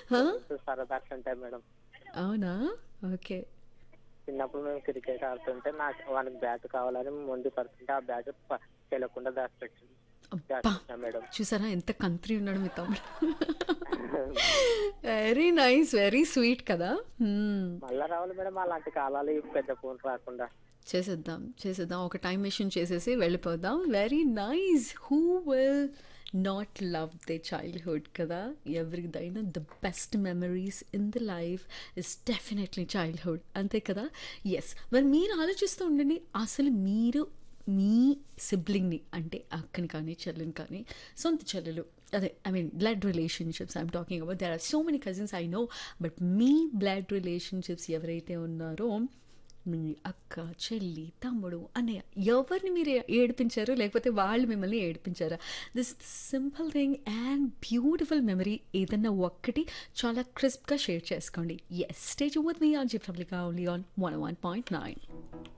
హా? సరదా ఉంటాయి మేడం అవునా ఓకే చిన్నప్పుడు మేము క్రికెట్ ఆడుతుంటే నాకు వానికి బ్యాట్ కావాలని మొండి పడుతుంటే ఆ బ్యాట్ ప- తెలియకుండా దాచిపెట్టింది అబ్బా దాచిపెట్టినా మేడం చూసారా ఎంత కంత్రి ఉన్నాడు మీ తమ్ముడు వెరీ నైస్ వెరీ స్వీట్ కదా Hmm. మళ్ళా రావాలి మేడం అలాంటి కాలాలు ఈ పెద్ద ఫోన్ రాకుండా చేసేద్దాం చేసేద్దాం ఒక టైం మెషిన్ చేసేసి వెళ్ళిపోదాం very nice who will not love the childhood కదా ఎవరిదైనా the best memories in the life is definitely childhood అంతే కదా ఎస్ మరి మీరు ఆలోచిస్తూ ఉండండి అసలు మీరు మీ సిబ్లింగ్ని అంటే అక్కని కానీ చెల్లిని కానీ సొంత చెల్లెలు అదే I mean blood relationships I'm talking about there are so many cousins I know but మీ బ్లడ్ రిలేషన్షిప్స్ ఎవరైతే ఉన్నారో మీ అక్క చెల్లి తమ్ముడు అన్నయ్య ఎవరిని మీరు ఏడిపించారు లేకపోతే వాళ్ళు మిమ్మల్ని ఏడిపించారా this simple thing and beautiful memory ఏదన్నా ఒక్కటి చాలా క్రిస్ప్గా షేర్ చేసుకోండి yes stage with me on జిప్ పబ్లికా only on one one point nine